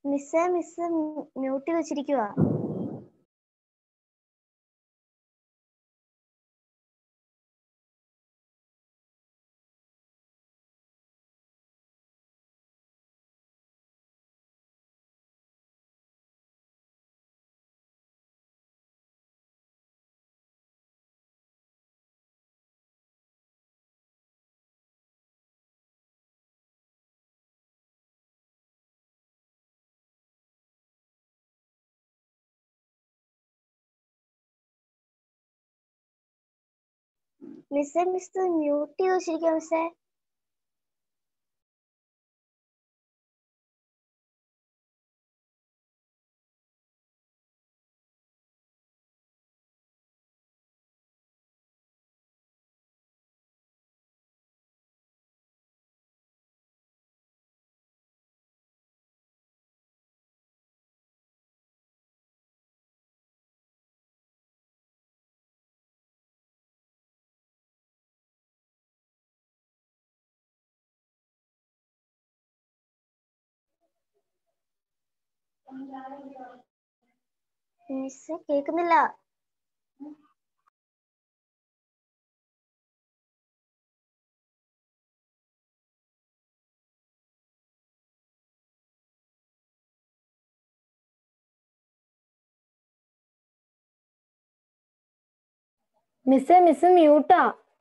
മിസ്സേ miss mute ചെയ്ത് വെച്ചിരിക്കുവാ മിസ്സേ മിസ് മ്യൂട്ട് ചെയ്ത് വെച്ചിരിക്കുവാ മിസ്സേ മിസ്സേ കേക്കുന്നില്ല മിസ്സേ മിസ് മ്യൂട്ടാ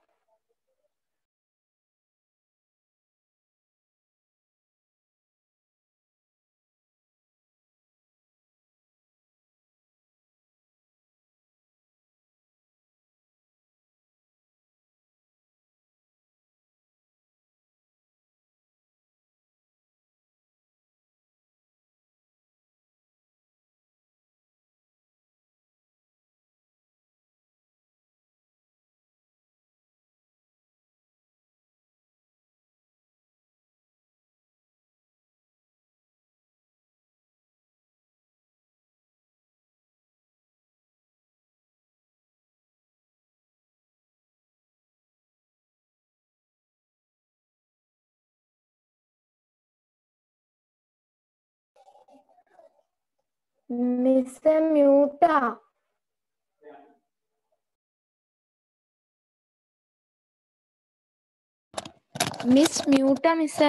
മിസ്സേ മ്യൂട്ടാ മിസ് മ്യൂട്ടാ മിസ്സേ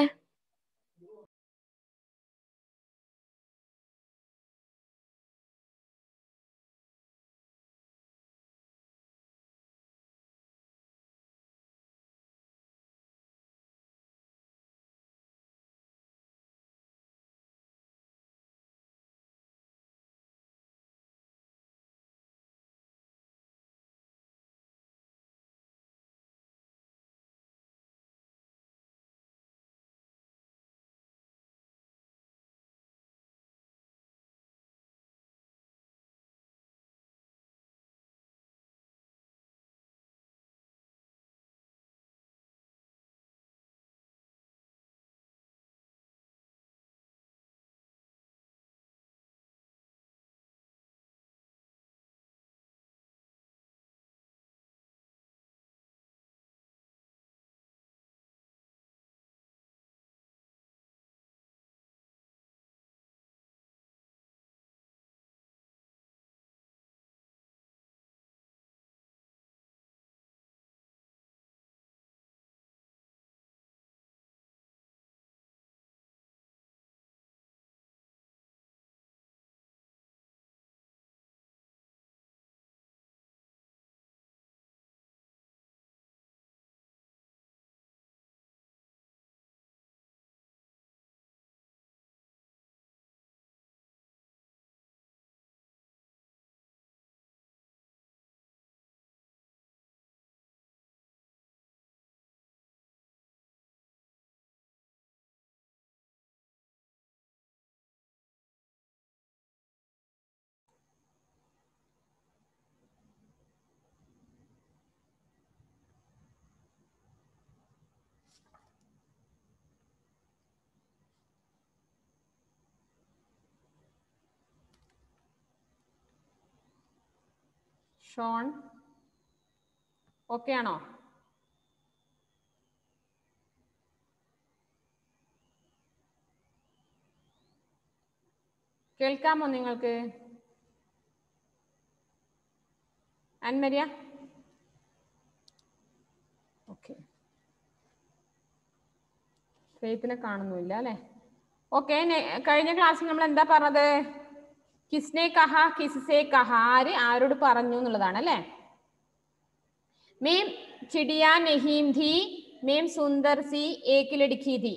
ഷോൺ ഓക്കെ ആണോ കേൾക്കാമോ നിങ്ങൾക്ക് അൻമരിയ ഓക്കെ ഫെയ്ത്തിനെ കാണുന്നില്ല അല്ലെ ഓക്കെ കഴിഞ്ഞ ക്ലാസ്സിൽ നമ്മൾ എന്താ പറഞ്ഞത് കിസ്നെ കഹ കിസ്സെ കഹ ആര് ആരോട് പറഞ്ഞു എന്നുള്ളതാണ് അല്ലെ മേം ചിടിയ നഹീം ധി മേം സുന്ദർ സി ഏക് ലടുക്കി ധി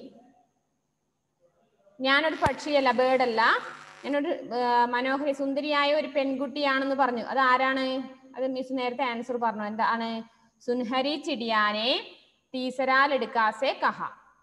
ഞാനൊരു പക്ഷിയല്ല ബേർഡല്ല ഞാനൊരു ആ, മനോഹരി സുന്ദരിയായ ഒരു പെൺകുട്ടിയാണെന്ന് പറഞ്ഞു അത് ആരാണ് അത് മിസ് നേരത്തെ ആൻസർ പറഞ്ഞു എന്താണ് സുൻഹരി ചിടിയാനെ തീസരാൽ എടുക്കാസെ കഹ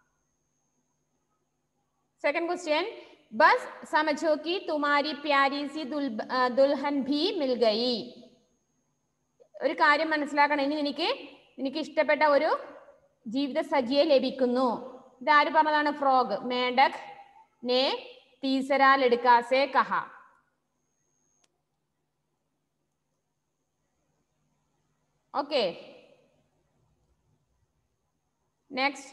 सेकंड क्वेश्चन बस समझो कि तुम्हारी प्यारी सी दुल दुल्हन भी मिल गई ഒരു കാര്യം മനസ്സിലാക്കണം ഇനി എനിക്ക് എനിക്ക് ഇഷ്ടപ്പെട്ട ഒരു ജീവിത സഖിയെ ലഭിക്കുന്നു ഇതാര് പറഞ്ഞതാണ് ഫ്രോഗ് മേഡക് നെ തീസര ലടുക്കാസെ കഹ ഓക്കെ നെക്സ്റ്റ്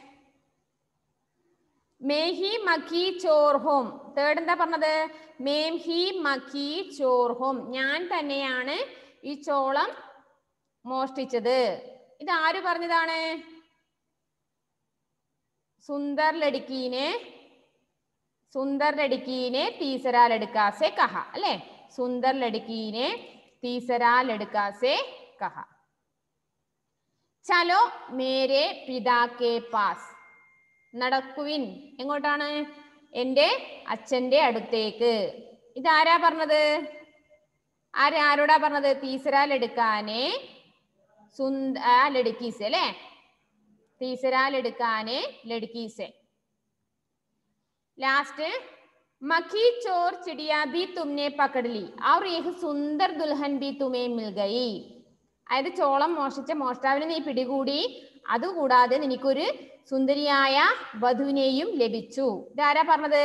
മേ ഹി മക്കി ചോർ ഹോം തേർഡ് എന്താ പറഞ്ഞത് മേം ഹി മക്കി ചോർ ഹോം ഞാൻ തന്നെയാണ് ഈ ചോളം മോഷ്ടിച്ചത് ഇത് ആര് പറഞ്ഞതാണ് സുന്ദർ ലടുക്കീനെ സുന്ദർ ലടുക്കീനെ തീസരാ ലടുക്കാസെ കഹ അല്ലെ സുന്ദർ ലടുക്കീനെ തീസരാ ലടുക്കാസെ കഹ ചലോ മേരെ പിതാക്കെ പാസ് നടക്കുവിൻ എങ്ങോട്ടാണ് എൻ്റെ അച്ഛന്റെ അടുത്തേക്ക് ഇതാരാ പറഞ്ഞത് ആരാ ആരോടാ പറഞ്ഞത് തീസര ലടുക്കാനെ സുന്ദ ആ, ലടുക്കീസ് അല്ലേ തീസര ലടുക്കാനെ ലടുക്കീസ് लास्ट मक्खी चोर चिड़िया भी तुमने पकड़ ली और एक सुंदर दुल्हन भी तुम्हें मिल गई അതായത് ചോളം മോഷ്ടിച്ച മോഷ്ടാവിനെ നീ പിടികൂടി അതുകൂടാതെ നിനക്കൊരു സുന്ദരിയായ വധുവിനെയും ലഭിച്ചു ഇതാരാ പറഞ്ഞത്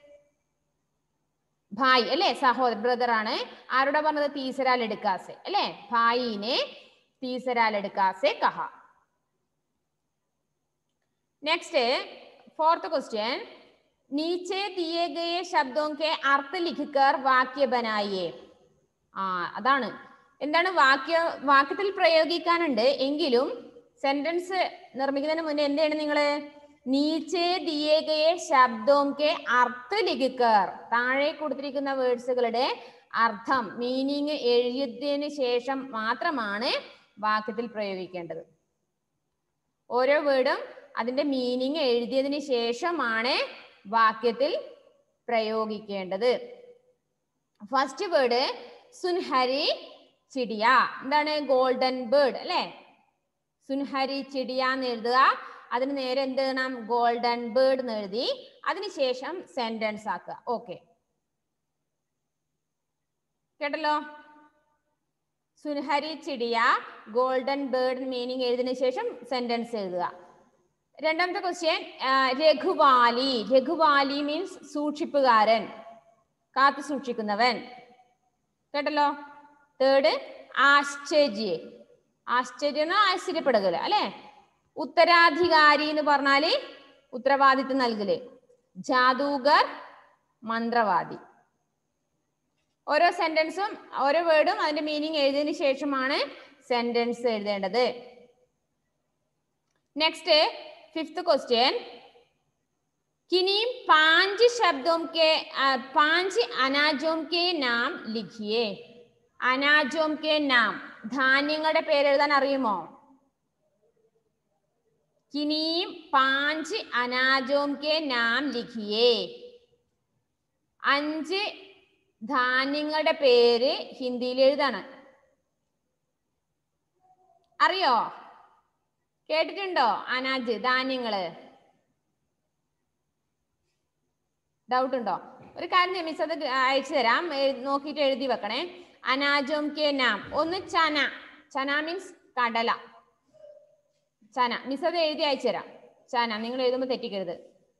ഭായ് അല്ലെ സഹോദര ബ്രദർ ആണ് ആരോടാ പറഞ്ഞത് തീസരാൽ എടുക്കാസെ അല്ലെ ഭായിനെ തീസരാൽ എടുക്കാസെ കഹ നെക്സ്റ്റ് ഫോർത്ത് ക്വസ്റ്റ്യൻ नीचे दिए गए शब्दों के अर्थ लिखकर वाक्य बनाइए ആ അതാണ് എന്താണ് വാക്യ വാക്യത്തിൽ പ്രയോഗിക്കാനുണ്ട് എങ്കിലും സെന്റൻസ് നിർമ്മിക്കുന്നതിന് മുന്നേ എന്താണ് നിങ്ങള് നീച്ചേ ദിയേ ഗയെ ശബ്ദോം കെ അർത്ഥ ലിഖിക്കർ താഴെ കൊടുത്തിരിക്കുന്ന വേർഡ്സുകളുടെ അർത്ഥം മീനിങ് എഴുതിയതിന് ശേഷം മാത്രമാണ് വാക്യത്തിൽ പ്രയോഗിക്കേണ്ടത് ഓരോ വേർഡും അതിന്റെ മീനിങ് എഴുതിയതിന് ശേഷമാണ് വാക്യത്തിൽ പ്രയോഗിക്കേണ്ടത് ഫസ്റ്റ് വേർഡ് സുൻഹരി ചിടിയ എന്താണ് ഗോൾഡൻ ബേർഡ് അല്ലെ സുൻഹരി ചിടിയ എന്ന് എഴുതുക അതിന് നേരെ എന്ത് എഴുതണം ഗോൾഡൻ ബേർഡ് എന്ന് എഴുതി അതിനുശേഷം സെന്റൻസ് ആക്കുക ഓക്കെ കേട്ടല്ലോ സുൻഹരി ചിടിയ ഗോൾഡൻ ബേർഡ് മീനിങ് എഴുതിയതിനു ശേഷം സെന്റൻസ് എഴുതുക രണ്ടാമത്തെ ക്വസ്റ്റ്യൻ രഘുവാലി രഘുവാലി മീൻസ് സൂക്ഷിപ്പുകാരൻ കാത്തു സൂക്ഷിക്കുന്നവൻ കേട്ടല്ലോ തേർഡ് ആശ്ചര്യ ആശ്ചര്യം എന്ന് ആശ്ചര്യപ്പെടുകല് അല്ലെ ഉത്തരാധികാരി എന്ന് പറഞ്ഞാല് ഉത്തരവാദിത്വം നൽകല് ജാദൂഗർ മന്ത്രവാദി ഓരോ സെന്റൻസും ഓരോ വേർഡും അതിന്റെ മീനിങ് എഴുതിയതിനു ശേഷമാണ് സെന്റൻസ് എഴുതേണ്ടത് നെക്സ്റ്റ് फिफ्थ क्वेश्चन किन्हीं पांच शब्दों के अ, पांच अनाजों के नाम लिखिए അനാജോം കെ നാം ധാന്യങ്ങളുടെ പേര് എഴുതാൻ അറിയുമോ കിനിയും പാഞ്ച് അനാജോം കെ നാം ലിഖിയേ അഞ്ച് ധാന്യങ്ങളുടെ പേര് ഹിന്ദിയിൽ എഴുതാണ് അറിയോ കേട്ടിട്ടുണ്ടോ അനാജ് ധാന്യങ്ങള് ഡൗട്ട് ഉണ്ടോ ഒരു കാര്യം ഞാൻ മിസ് അത് അയച്ചു തരാം എഴു- നോക്കിയിട്ട് എഴുതി വെക്കണേ അനാജോം കെ നാം ഒന്ന് ചന ചന മീൻസ് കടല ചന മിസ് അത് എഴുതി അയച്ചു തരാം ചന നിങ്ങൾ എഴുതുമ്പോൾ തെറ്റിക്കരുത്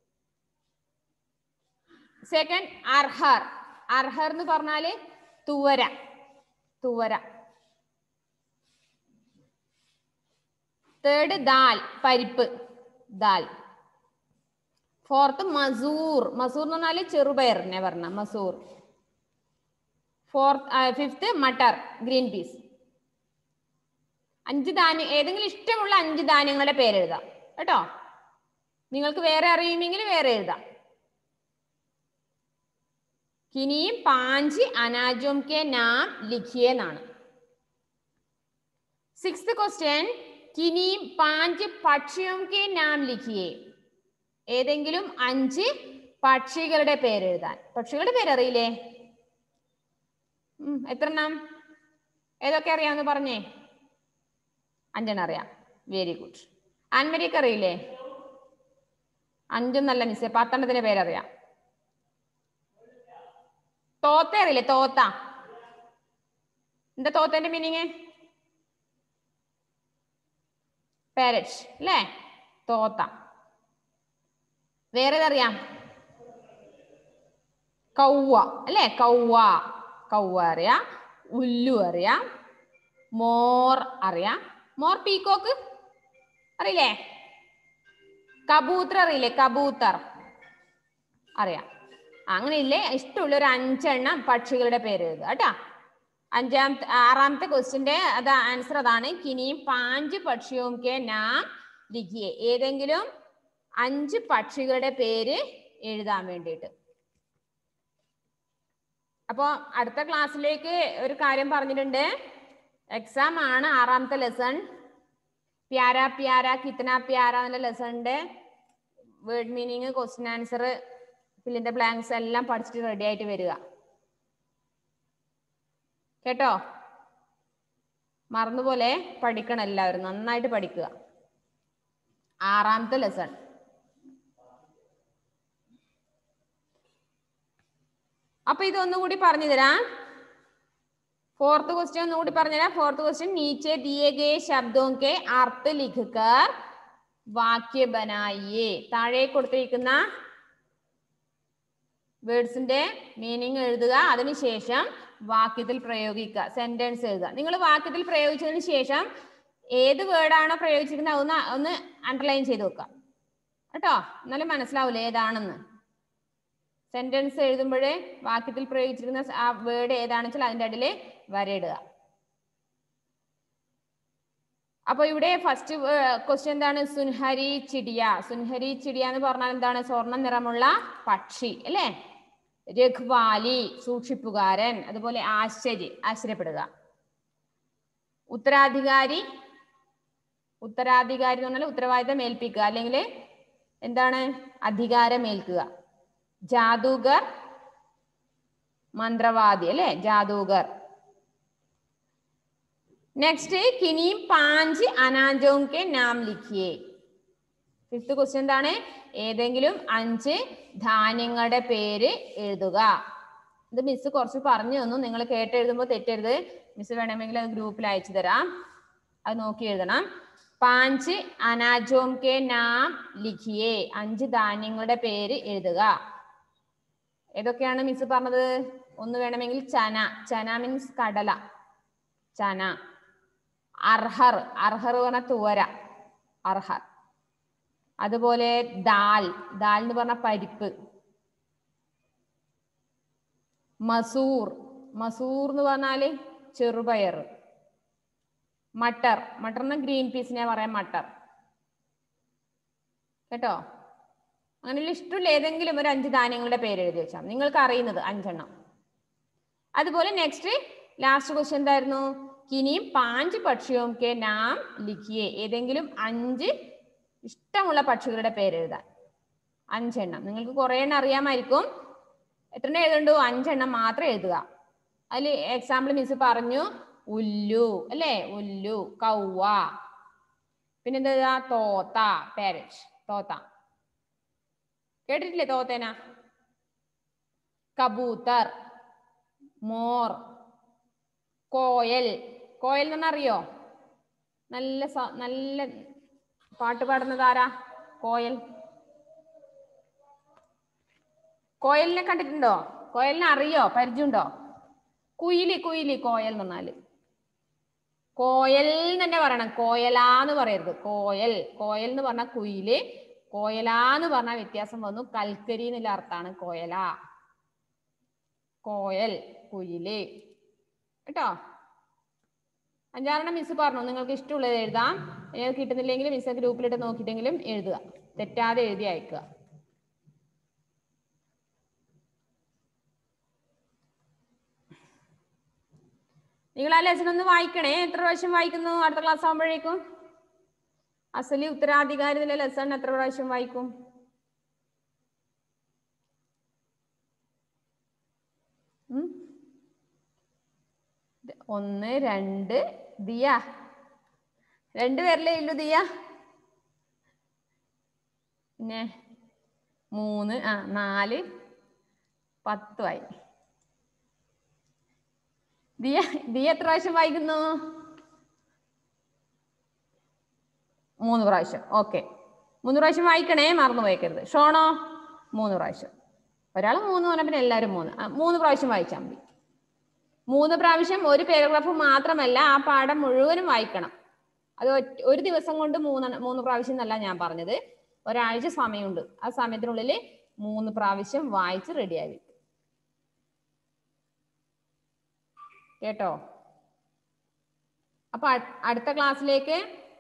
സെക്കൻഡ് അർഹർ അർഹർ എന്ന് പറഞ്ഞാല് തുവര തുവര തേർഡ് ദാൽ പരിപ്പ് ദാൽ ഫോർത്ത് മസൂർ മസൂർ എന്ന് പറഞ്ഞാല് ചെറുപയറിനെ പറഞ്ഞ മസൂർ ഫോർത്ത് ഫിഫ്ത്ത് മട്ടർ ഗ്രീൻ പീസ് അഞ്ച് ധാന്യം ഏതെങ്കിലും ഇഷ്ടമുള്ള അഞ്ച് ധാന്യങ്ങളുടെ പേരെഴുതാം കേട്ടോ നിങ്ങൾക്ക് വേറെ അറിയുമെങ്കിൽ വേറെ എഴുതാം കിനിയും പാഞ്ച് അനാജോം കെ നാം ലിഖിയേ എന്നാണ് സിക്സ്ത് ക്വസ്റ്റ്യൻ കിനിയും പാഞ്ച് പക്ഷിയും കെ നാം ലിഖിയേ ഏതെങ്കിലും അഞ്ച് പക്ഷികളുടെ പേരെഴുതാൻ പക്ഷികളുടെ പേരറിയില്ലേ ഉം, എത്ര എണ്ണം ഏതൊക്കെ അറിയാമെന്ന് പറഞ്ഞേ അഞ്ചെണ്ണം അറിയാം വെരി ഗുഡ് ആൻമരിയൊക്കെ അറിയില്ലേ അഞ്ചൊന്നല്ല മിസ്സേ പത്തെണ്ണത്തിന്റെ പേരറിയാം തോത്ത അറിയില്ലേ തോത്ത എന്താ തോത്തന്റെ മീനിങ് പാരറ്റ് അല്ലേ തോത്ത വേറെ ഏതറിയാം കൗവ അല്ലേ കൗവ കൗവ അറിയാം ഉല്ലു അറിയാം മോർ അറിയാം മോർ പീക്കോക്ക് അറിയില്ലേ കബൂത്തർ അറിയില്ലേ കബൂത്തർ അറിയാം അങ്ങനെ ഇല്ലേ ഇഷ്ടമുള്ള ഒരു അഞ്ചെണ്ണം പക്ഷികളുടെ പേര് എഴുതുക കേട്ടാ അഞ്ചാമത്തെ ആറാമത്തെ ക്വസ്റ്റിന്റെ അത് ആൻസർ അതാണ് കിനിയും പാഞ്ച് പക്ഷിയും കെ നാം ലിഖിയെ ഏതെങ്കിലും അഞ്ച് പക്ഷികളുടെ പേര് എഴുതാൻ വേണ്ടിയിട്ട് അപ്പോ അടുത്ത ക്ലാസ്സിലേക്ക് ഒരു കാര്യം പറഞ്ഞിട്ടുണ്ട് എക്സാം ആണ് ആറാമത്തെ ലെസൺ പ്യാര പ്യാര കിത്തന പ്യാര എന്നുള്ള ലെസണിന്റെ വേർഡ് മീനിങ് ക്വസ്റ്റ്യൻ ആൻസർ ഫില്ലിന്റെ ബ്ലാങ്ക്സ് എല്ലാം പഠിച്ചിട്ട് റെഡി ആയിട്ട് വരിക കേട്ടോ മറന്നുപോലെ പഠിക്കണം എല്ലാവരും നന്നായിട്ട് പഠിക്കുക ആറാമത്തെ ലെസൺ അപ്പൊ ഇതൊന്നുകൂടി പറഞ്ഞു തരാം फोर्थ क्वेश्चन ഒന്നുകൂടി പറഞ്ഞുതരാം ഫോർത്ത് ക്വസ്റ്റ്യൻ नीचे दिए गए शब्दों के अर्थ लिखकर വാക്യ ബനായിയെ താഴെ കൊടുത്തിരിക്കുന്ന വേർഡ്സിന്റെ മീനിങ് എഴുതുക അതിനുശേഷം വാക്യത്തിൽ പ്രയോഗിക്കുക സെന്റൻസ് എഴുതുക നിങ്ങൾ വാക്യത്തിൽ പ്രയോഗിച്ചതിന് ശേഷം ഏത് വേർഡാണോ പ്രയോഗിച്ചിരിക്കുന്നത് ഒന്ന് ഒന്ന് അണ്ടർലൈൻ ചെയ്ത് വെക്കുക കേട്ടോ എന്നാലും മനസ്സിലാവൂലേ ഏതാണെന്ന് സെന്റൻസ് എഴുതുമ്പോഴേ വാക്യത്തിൽ പ്രയോഗിച്ചിരിക്കുന്ന ആ വേർഡ് ഏതാണെന്ന് വെച്ചാൽ അതിന്റെ അടിയിൽ വരയിടുക അപ്പൊ ഇവിടെ ഫസ്റ്റ് ക്വസ്റ്റ്യൻ എന്താണ് സുൻഹരി ചിടിയ സുൻഹരി ചിടിയ എന്ന് പറഞ്ഞാൽ എന്താണ് സ്വർണ്ണ നിറമുള്ള പക്ഷി അല്ലേ രഘ്വാലി സൂക്ഷിപ്പുകാരൻ അതുപോലെ ആശ്ചര്യ ആശ്ചര്യപ്പെടുക ഉത്തരാധികാരി ഉത്തരാധികാരി എന്ന് പറഞ്ഞാൽ ഉത്തരവാദിത്തം ഏൽപ്പിക്കുക അല്ലെങ്കിൽ എന്താണ് അധികാരം ഏൽക്കുക ജാദൂഗർ മന്ത്രവാദി അല്ലെ ജാദൂഗർ നെക്സ്റ്റ് കിനിയും പാഞ്ച് അനാജവും കെ നാം ലിഖിയേ ഫിഫ്ത്ത് ക്വസ്റ്റ്യൻ എന്താണ് ഏതെങ്കിലും അഞ്ച് ധാന്യങ്ങളുടെ പേര് എഴുതുക ഇത് മിസ് കുറച്ച് പറഞ്ഞു തന്നു നിങ്ങൾ കേട്ട് എഴുതുമ്പോൾ തെറ്റരുത് മിസ് വേണമെങ്കിൽ അത് ഗ്രൂപ്പിൽ അയച്ചു തരാം അത് നോക്കി എഴുതണം പാഞ്ച് അനാജോം കെ നാം ലിഖിയേ അഞ്ച് ധാന്യങ്ങളുടെ പേര് എഴുതുക ഏതൊക്കെയാണ് മിസ് പറഞ്ഞത് ഒന്ന് വേണമെങ്കിൽ ചന ചന മീൻസ് കടല ചന അർഹർ അർഹർ പറഞ്ഞ തുവര അർഹർ അതുപോലെ ദാൽ ദാൽ എന്ന് പറഞ്ഞ പരിപ്പ് മസൂർ മസൂർ എന്ന് പറഞ്ഞാല് ചെറുപയർ മട്ടർ മട്ടറിന് ഗ്രീൻ പീസിനെ പറയാം മട്ടർ കേട്ടോ അങ്ങനെ ഇഷ്ടമുള്ള ഏതെങ്കിലും ഒരു അഞ്ച് ധാന്യങ്ങളുടെ പേര് എഴുതി വെച്ചാൽ നിങ്ങൾക്ക് അറിയുന്നത് അഞ്ചെണ്ണം അതുപോലെ നെക്സ്റ്റ് ലാസ്റ്റ് ക്വസ്റ്റ്യൻ എന്തായിരുന്നു കിനിയും പാഞ്ച് പക്ഷിയും കെ നാം ലിഖിയെ ഏതെങ്കിലും അഞ്ച് ഇഷ്ടമുള്ള പക്ഷികളുടെ പേര് എഴുതാൻ അഞ്ചെണ്ണം നിങ്ങൾക്ക് കുറെ എണ്ണം അറിയാമായിരിക്കും എത്ര എണ്ണം എഴുതണ്ടു അഞ്ചെണ്ണം മാത്രം എഴുതുക അതിൽ എക്സാമ്പിൾ മിസ് പറഞ്ഞു ഉല്ലു അല്ലേ ഉല്ലു കൗവ പിന്നെന്താ തോത്ത പാരറ്റ് തോത്ത കേട്ടിട്ടില്ലേ തോത്തേന കബൂത്തർ മോർ കോയൽ കോയൽ എന്ന് അറിയോ നല്ല സ- നല്ല പാട്ട് പാടുന്നത് ആരാ കോയൽ കോയലിനെ കണ്ടിട്ടുണ്ടോ കോയലിനെ അറിയോ പരിചയമുണ്ടോ കുയിലി കുയിലി കോയൽ എന്ന് പറഞ്ഞാല് കോയൽ എന്ന് തന്നെ പറയണം കോയലാന്ന് പറയരുത് കോയൽ കോയൽ എന്ന് പറഞ്ഞാൽ കുയില് കോയലാന്ന് പറഞ്ഞാൽ വ്യത്യാസം വന്നു കൽക്കരി എന്നുള്ള അർത്ഥമാണ് കോയല കോയൽ കുയില് കേട്ടോ അഞ്ചാറെണ്ണം മിസ് പറഞ്ഞു നിങ്ങൾക്ക് ഇഷ്ടമുള്ളത് എഴുതാം ഇനി അത് കിട്ടുന്നില്ലെങ്കിൽ മിസ് ഗ്രൂപ്പിലിട്ട് നോക്കിയിട്ടെങ്കിലും എഴുതുക തെറ്റാതെ എഴുതി അയക്കുക നിങ്ങൾ ആ ലെസൺ ഒന്ന് വായിക്കണേ എത്ര പ്രാവശ്യം വായിക്കുന്നു അടുത്ത ക്ലാസ് ആകുമ്പോഴേക്കും അസലി ഉത്തരാധികാരത്തിലെ ലെസൺ എത്ര പ്രാവശ്യം വായിക്കും ഉം? ഇത് ഒന്ന് രണ്ട് ദിയ രണ്ട് പേരിലേ ഇല്ലു ദിയ പിന്നെ മൂന്ന് ആ നാല് പത്തുമായി ദിയ ദിയ എത്ര പ്രാവശ്യം വായിക്കുന്നു മൂന്ന് പ്രാവശ്യം ഓക്കെ മൂന്ന് പ്രാവശ്യം വായിക്കണേ മറന്നു പോയേക്കരുത് ഷോണോ മൂന്ന് പ്രാവശ്യം ഒരാൾ മൂന്ന് പറഞ്ഞാൽ പിന്നെ എല്ലാവരും മൂന്ന് ആ, മൂന്ന് പ്രാവശ്യം വായിച്ചാൽ മതി മൂന്ന് പ്രാവശ്യം ഒരു പാരഗ്രാഫ് മാത്രമല്ല ആ പാഠം മുഴുവനും വായിക്കണം അത് ഒറ്റ- ഒരു ദിവസം കൊണ്ട് മൂന്ന് മൂന്ന് പ്രാവശ്യം എന്നല്ല ഞാൻ പറഞ്ഞത് ഒരാഴ്ച സമയമുണ്ട് ആ സമയത്തിനുള്ളിൽ മൂന്ന് പ്രാവശ്യം വായിച്ച് റെഡിയായി കേട്ടോ അപ്പൊ അ- അടുത്ത ക്ലാസ്സിലേക്ക്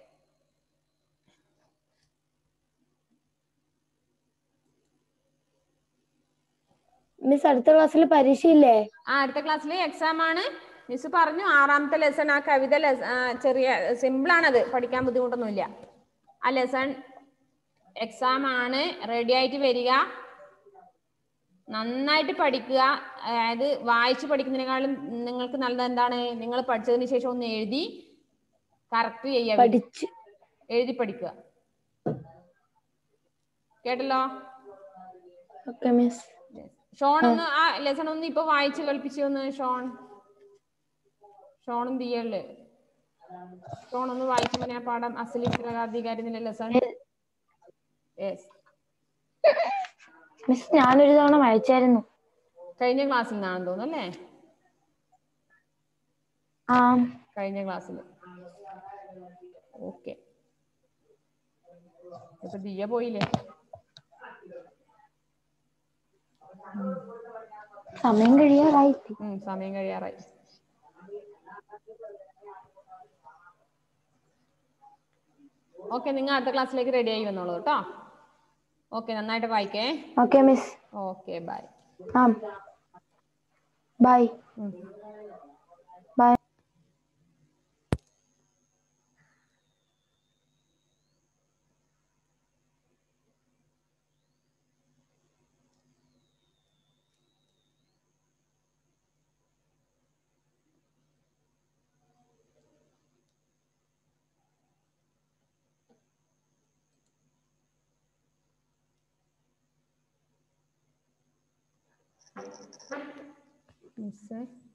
മിസ് അടുത്ത ക്ലാസ്സിൽ പരീക്ഷയില്ലേ ആ അടുത്ത ക്ലാസ്സിൽ എക്സാം ആണ് മിസ് പറഞ്ഞു ആറാമത്തെ ലെസൺ ആ കവിത ലെസ്- ആ, ചെറിയ സിമ്പിൾ ആണത് പഠിക്കാൻ ബുദ്ധിമുട്ടൊന്നുമില്ല ആ ലെസൺ എക്സാം ആണ് റെഡി ആയിട്ട് വരിക നന്നായിട്ട് പഠിക്കുക അതായത് വായിച്ച് പഠിക്കുന്നതിനേക്കാളും നിങ്ങൾക്ക് നല്ലത് എന്താണ് നിങ്ങൾ പഠിച്ചതിന് ശേഷം ഒന്ന് എഴുതി കറക്റ്റ് ചെയ്യാൻ പഠിച്ച് എഴുതി പഠിക്കുക കേട്ടല്ലോ ഓക്കെ മിസ് ഷോൺ ഒന്ന് ആ ലെസൺ ഒന്ന് ഇപ്പൊ വായിച്ച് കളിപ്പിച്ചു ഒന്ന് ഷോൺ ഷോണും ദിയല്ലേ ഷോൺ ഒന്ന് വായിച്ചു പറഞ്ഞ പാഠം അസലി ഉത്തരാധികാരി ലെസൺ യെസ് മിസ് ഞാനൊരു തവണ വായിച്ചായിരുന്നു കഴിഞ്ഞ ക്ലാസ്സിൽ നിന്നാണെന്ന് തോന്നുന്നു അല്ലേ ആ കഴിഞ്ഞ ക്ലാസ്സിൽ ഓക്കെ ഇപ്പൊ ദിയ പോയില്ലേ സമയം കഴിയാറായി ഉം സമയം കഴിയാറായി ഓക്കെ നിങ്ങൾ അടുത്ത ക്ലാസ്സിലേക്ക് റെഡി ആയി വന്നോളൂ കേട്ടോ ഓക്കെ നന്നായിട്ട് വായിക്കേ ഓക്കെ മിസ് ഓക്കെ ബൈ ആ ബൈ ബൈ മിസ്